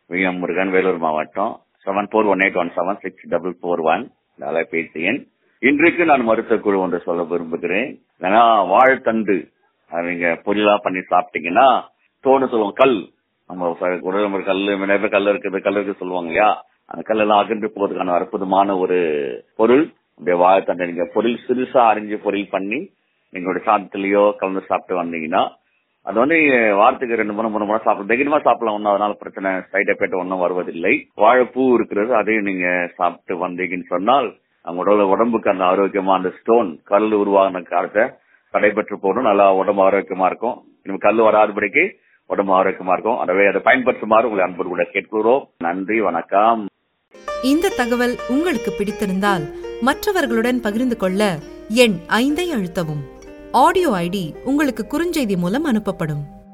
V M Murugan Vellore மாவட்டம் seven four one eight one seven six double four one அலைபேசி எண் இன்றைக்கு நான் மருத்துவ குழு ஒன்று சொல்ல விரும்புகிறேன் ஏன்னா வாழைத்தண்டு அது நீங்க பொரியலா பண்ணி சாப்பிட்டீங்கன்னா தோடு சொல்லுவோம் கல் நம்ம ச- உடல் நம்ம கல் நிறைய பேர் கல் இருக்குது கல் இருக்கு சொல்லுவாங்க இல்லையா அந்த கல்லெல்லாம் அகன்று போவதற்கான அற்புதமான ஒரு பொருள் அப்படியே வாழைத்தண்டை நீங்க பொருள் சிறுசா அரிஞ்சு பொரியல் பண்ணி எங்களுடைய சாதத்திலேயோ கலந்து சாப்பிட்டு வந்தீங்கன்னா அது வந்து வாரத்துக்கு ரெண்டு மூணு மூணு முறை சாப்பிடலாம் தைரியமா சாப்பிடலாம் ஒன்றும் அதனால பிரச்சனை சைட் எஃபெக்ட் ஒன்றும் வருவதில்லை வாழைப்பூ இருக்கிறது அதையும் நீங்க சாப்பிட்டு வந்தீங்கன்னு சொன்னால் அவங்க உடல் உடம்புக்கு அந்த ஆரோக்கியமா அந்த ஸ்டோன் கல் உருவாகின காலத்தை தடைபெற்று போகணும் நல்லா உடம்பு ஆரோக்கியமா இருக்கும் இனிமே கல் வராதபடிக்கு உடம்பு ஆரோக்கியமா இருக்கும் எனவே அதை பயன்படுத்துமாறு உங்களை அன்பு கூட கேட்கிறோம் நன்றி வணக்கம் இந்த தகவல் உங்களுக்கு பிடித்திருந்தால் மற்றவர்களுடன் பகிர்ந்து கொள்ள எண் ஐந்தை அழுத்தவும் ஆடியோ ஐடி உங்களுக்கு குறுஞ்செய்தி மூலம் அனுப்பப்படும்